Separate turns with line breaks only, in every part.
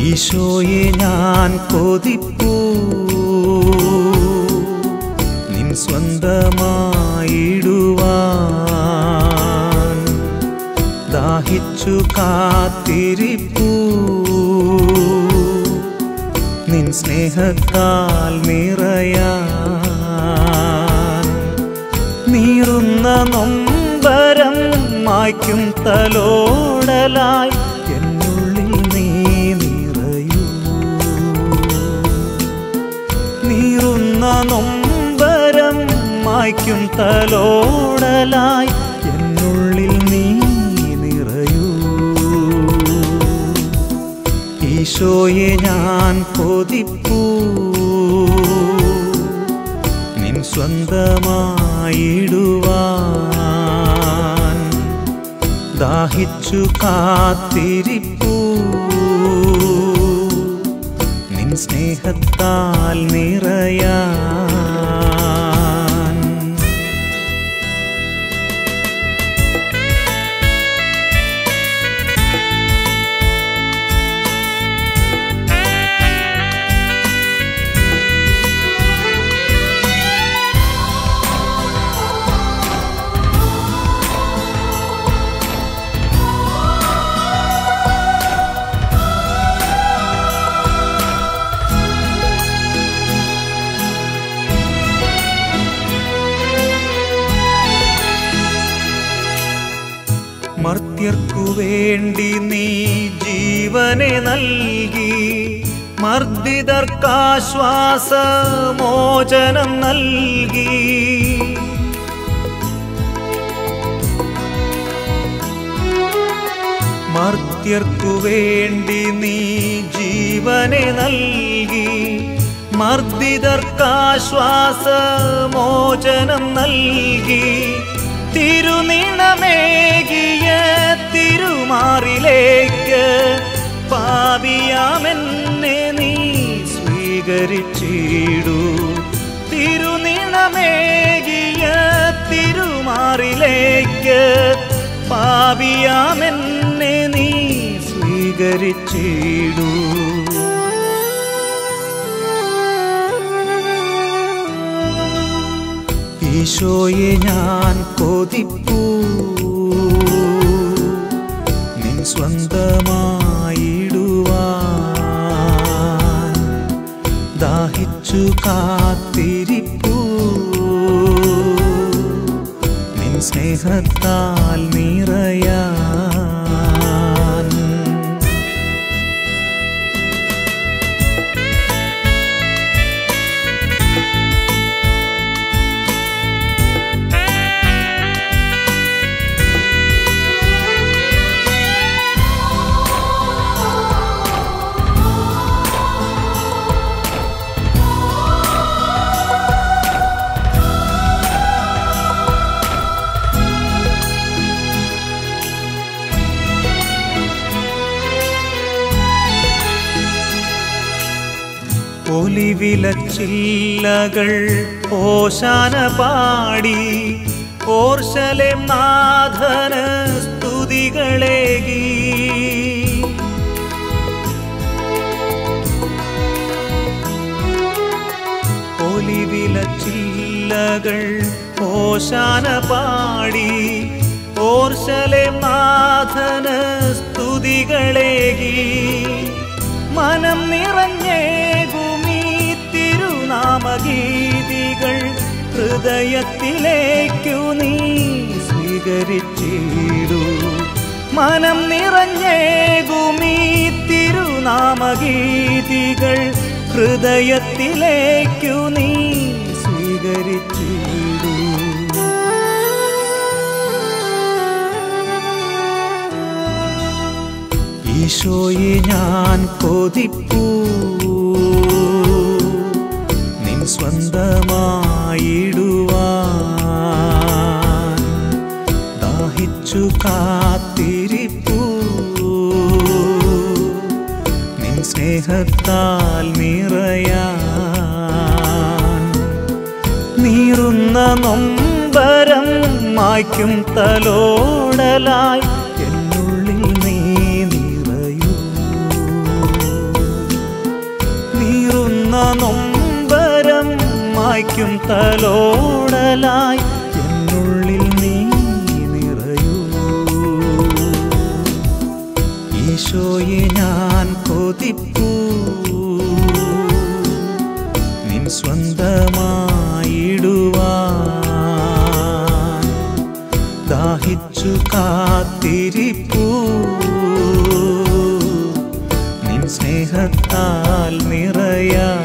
ഈശോയെ ഞാൻ കൊതിപ്പൂ നിൻ സ്വന്തമായിടുവാൻ ദാഹിച്ചു കാത്തിരിപ്പൂ നിൻ സ്നേഹത്താൽ നിറയാൻ നീറുന്ന നൊമ്പരം മായ്ക്കും തലോടലായി എന്നുള്ളിൽ നീ നിറയൂ നീറുന്ന നൊമ്പരം മായ്ക്കും തലോടലായി എന്നുള്ളിൽ നീ നിറയൂ ഈശോയെ ഞാൻ കൊതിപ്പൂ നിൻ സ്വന്തമായിടുവാൻ ദാഹിച്ചു കാത്തിരിപ്പൂ നിൻ സ്നേഹത്താൽ നിറയാൻ മർത്യർക്കു വേണ്ടി നീ ജീവനെ നൽകി മർദ്ദിതർക്കാശ്വാസ മോചനം നൽകി മർത്യർക്കു വേണ്ടി നീ ജീവനെ നൽകി മർദ്ദിതർക്കാശ്വാസ മോചനം നൽകി തിരുനിണമേകിയ തിരുമാറിലേക്ക് പാപിയാമെന്നെ നീ സ്വീകരിച്ചിടൂ തിരുനിണമേകിയ തിരുമാറിലേക്ക് പാപിയാമെന്നെ നീ സ്വീകരിച്ചിടൂ ഈശോയെ ഞാൻ കൊതിപ്പൂ നിൻ സ്വന്തമായിടുവാൻ ദാഹിച്ചു കാത്തിരിപ്പൂ നിൻ സ്നേഹത്താൽ നിറയാൻ ഒലിവിലച്ചില്ലകൾ ഓശാന പാടി ഓർശലേം നാഥന് സ്തുതികളേകി ഒലിവിലച്ചില്ലകൾ ഓശാന പാടി ഓർശലേം നാഥന് സ്തുതികളേകി മനം നിറഞ്ഞേകുമീ തിരുനാമഗീതികൾ ഹൃദയത്തിലേക്കു നീ സ്വീകരിച്ചിടൂ മനം നിറഞ്ഞേകുമീ തിരുനാമഗീതികൾ ഹൃദയത്തിലേക്കു നീ സ്വീകരിച്ചിടൂ ഈശോയെ ഞാൻ കൊതിപ്പൂ നിൻ സ്വന്തമായിടുവാൻ ദാഹിച്ചു കാത്തിരിപ്പൂ നിൻ സ്നേഹത്താൽ നിറയാൻ നീറുന്ന നൊമ്പരം മായ്ക്കും തലോടലായി എന്നുള്ളിൽ നീ നിറയൂ മായ്ക്കും തലോടലായി എന്നുള്ളിൽ നീ നിറയൂ ഈശോയെ ഞാൻ കൊതിപ്പൂ നിൻ സ്വന്തമായിടുവാൻ ദാഹിച്ചു കാത്തിരിപ്പൂ നിൻ സ്നേഹത്താൽ നിറയാൻ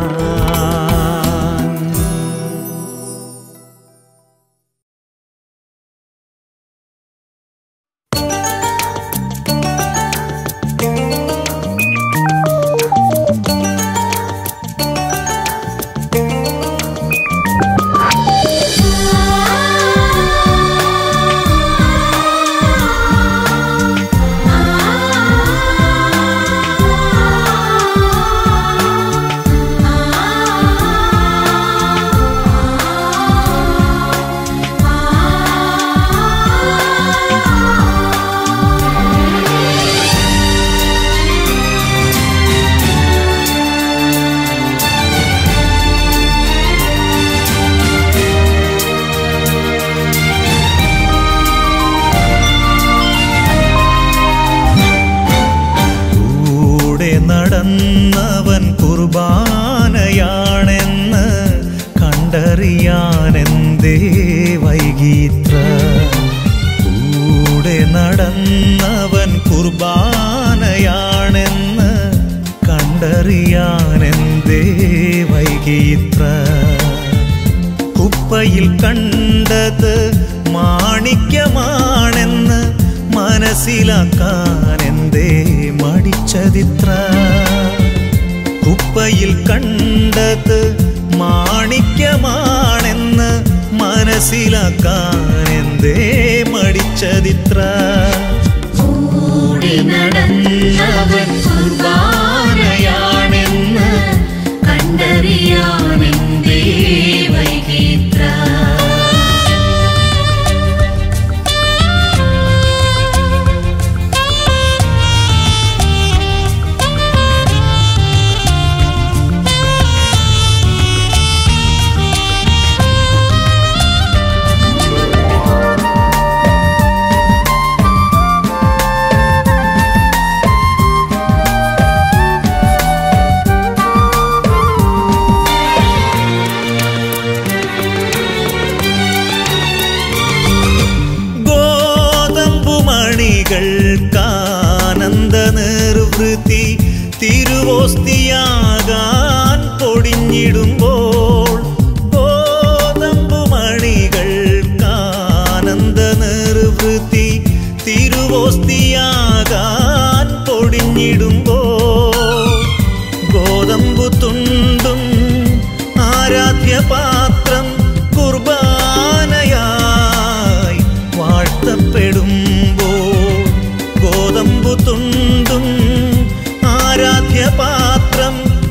കൂടെ നടന്നവൻ കുർബാനയാണെന്ന് കണ്ടറിയാനെന്തേ വൈകീത്ര കൂടെ നടന്നവൻ കുർബാനയാണെന്ന് കണ്ടറിയാനെന്തേ വൈകീത്ര കുപ്പയിൽ കണ്ടത് മാണിക്യമാണെന്ന് മനസ്സിലാക്കാൻ എന്തേ മടിച്ചതിത്ര കുപ്പയിൽ കണ്ടത് മാണിക്യമാണെന്ന് മനസ്സിലാക്കാൻ എന്തേ മടിച്ചതിത്ര
കൂടി നടന്നവൻ കുർബാനയാണെന്ന് കണ്ടറിയാനെന്തേ വൈകിത്ര
ഗോതമ്പുമണികൾക്കാനന്ദ നിർവൃത്തി തിരുവോസ്തിയാകാൻ പൊടിഞ്ഞിടുമ്പോൾ ഗോതമ്പുമണികൾക്കാനന്ദ നിർവൃത്തി തിരുവോസ്തിയാകാൻ പൊടിഞ്ഞിടുമ്പോൾ ഗോതമ്പു തുണ്ടും ആരാധ്യപാത്രം കുർബാനയായി വാഴ്ത്തപ്പെടുമ്പോൾ ഗോതമ്പു തുണ്ടും ആരാധ്യപാത്രം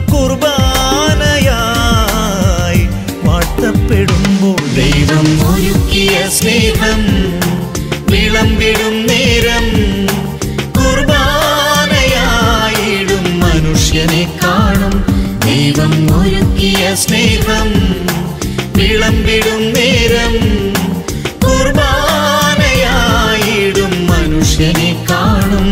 കുർബാനയായി വാഴ്ത്തപ്പെടുമ്പോൾ ദൈവം ഒരുക്കിയ സ്നേഹം വിളമ്പിടും നേരം കുർബാനയായിടും മനുഷ്യനെ കാണും ദൈവം ഒരുക്കിയ സ്നേഹം വിളമ്പിടും നേരം കുർബാനയായിടും മനുഷ്യനെ കാണും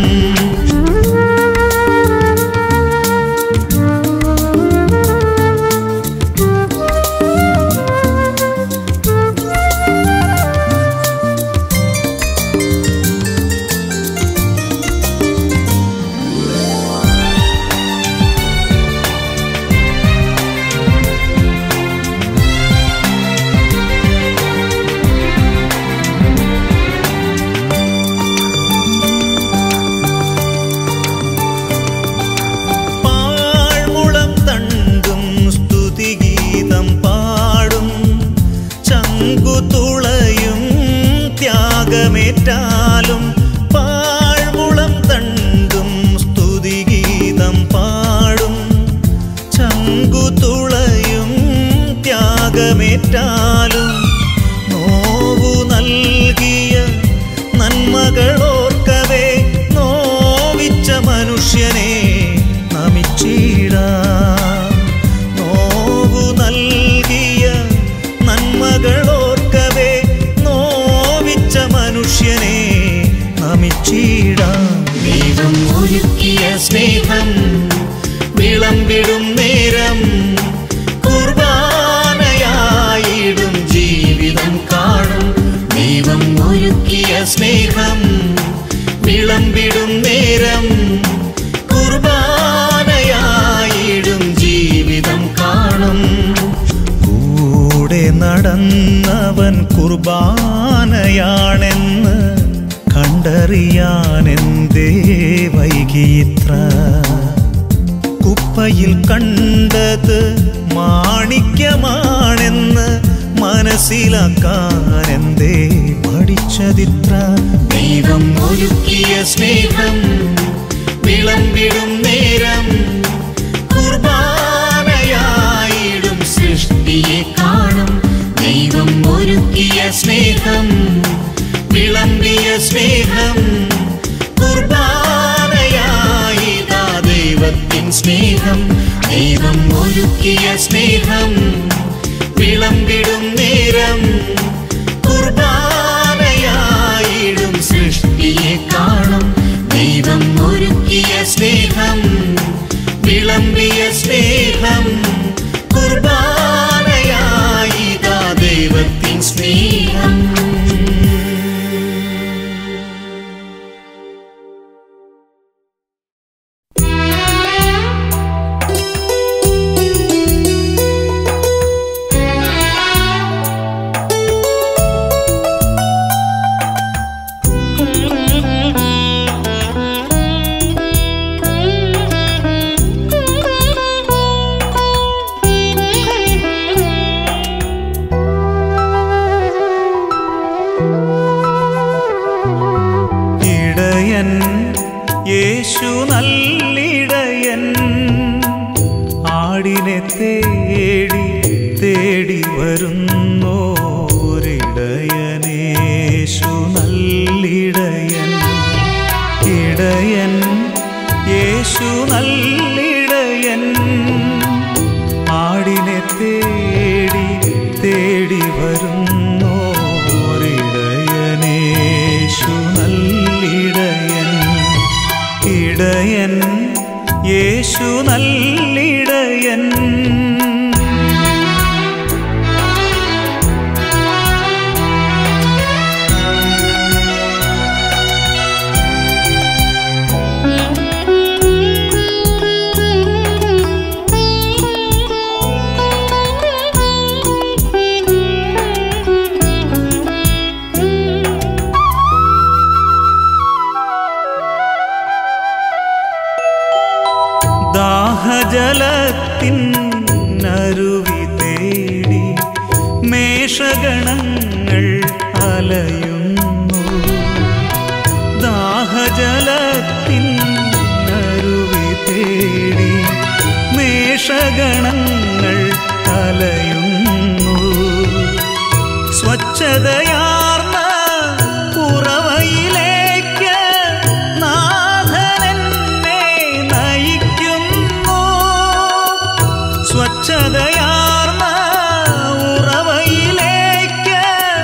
പാഴ്മുളം തണ്ടും സ്തുതിഗീതം പാടും ചങ്കുതുളയും ത്യാഗമേറ്റാലും പാഴ്മുളം തണ്ടും സ്തുതിഗീതം പാടും ചങ്കുതുളയും ത്യാഗമേറ്റാലും നോവു നൽകിയ നന്മകളോർക്കവേ നോവിച്ച മനുഷ്യനെ നമിച്ചിടാം നോവു നൽകിയ
ഒരുക്കിയ സ്നേഹം
വിളമ്പിടും നേരം കുർബാനയായിടും ജീവിതം കാണും
ദൈവം ഒരുക്കിയ
സ്നേഹം വിളമ്പിടും നേരം കുർബാനയായിടും ജീവിതം കാണും കൂടെ നടന്നവൻ കുർബാനയാണെന്ന് കണ്ടറിയാനെന്തേ വൈകിത്ര കുപ്പയിൽ കണ്ടത് മാണിക്യമാണെന്ന് മനസ്സിലാക്കാൻ എന്തേ പഠിച്ചതിത്ര ദൈവം ഒരുക്കിയ സ്നേഹം വിളമ്പിടും നേരം കുർബാനയായിടും സൃഷ്ടിയെ കാണും ദൈവം ഒരുക്കിയ സ്നേഹം വിളമ്പിയ സ്നേഹം കുർബാനയായിതാ ദൈവത്തിൻ സ്നേഹം ദൈവം ഒരുക്കിയ സ്നേഹം വിളമ്പിടും നേരം കുർബാനയായിടും സൃഷ്ടിയെ കാണും ദൈവം ഒരുക്കിയ സ്നേഹം വിളമ്പിയ സ്നേഹം കുർബാനയായിതാ ദൈവത്തിൻ സ്നേഹം ഇടയൻ യേശു നല്ലിടയൻ ആടിനെ തേടി തേടി വരുന്നോരിടയനേശു നല്ലിടയൻ ഇടയൻ യേശു നല്ലിടയൻ ആടിനെ തേടി തേടി വരുന്നോരിടയനേശു നല്ലിടയൻ ഇടയൻ യേശു നല്ലിടയൻ ദാഹജലത്തിൻ അരുവി തേടി മേഷഗണങ്ങൾ അലയുന്നു ദാഹജലത്തിൻ അരുവി തേടി മേഷഗണങ്ങൾ അലയുന്നു സ്വച്ഛതയാർന്ന ഉറവയിലേക്ക് നാഥനെന്നെ നയിക്കുന്നു സ്വച്ഛതയാർന്ന ഉറവയിലേക്ക്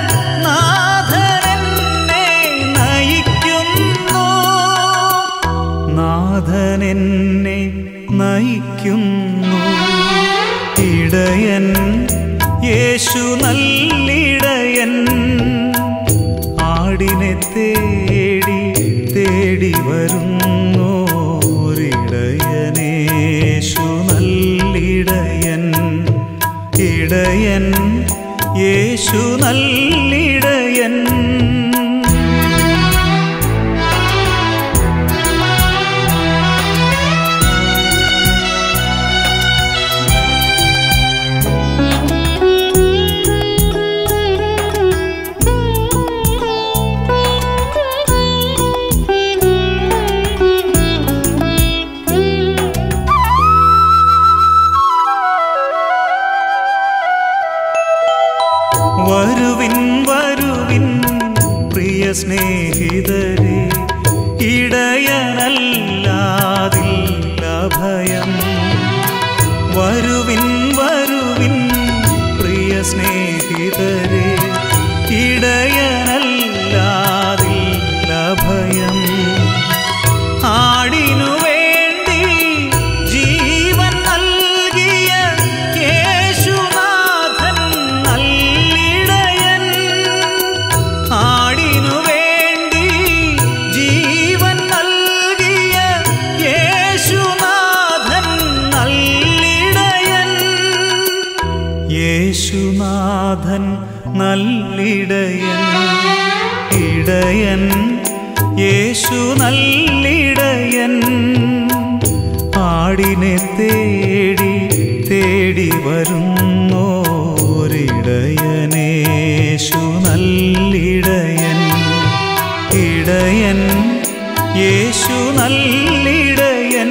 നാഥനെന്നെ നയിക്കുന്നു നാഥനെന്നെ നയിക്കുന്നു ഇടയൻ യേശു നല്ലിടയൻ ആടിനെ തേടി തേടി വരുന്നോരിടയനേശു നല്ലിടയൻ ഇടയൻ യേശു നല്ലിടയൻ വരുവിൻ വരുവിൻ പ്രിയ സ്നേഹിതരെ ഇടയനല്ലാതില്ല ഭയം വരുവിൻ വരുവിൻ പ്രിയ സ്നേഹിതരെ ഇടയനല്ലാതില്ല ഭയം ആടിന നാഥൻ നല്ലിടയൻ ഇടയൻ യേശു നല്ലിടയൻ ആടിനെ തേടി തേടി വരുന്നോരിടയനേശു നല്ലിടയൻ ഇടയൻ യേശു നല്ലിടയൻ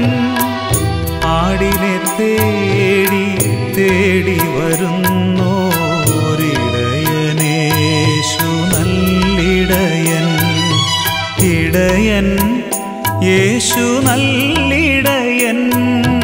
ആടിനെ തേടി തേടി വരുന്നോരിടയനേശു നല്ലിടയൻ ഇടയൻ യേശു നല്ലിടയൻ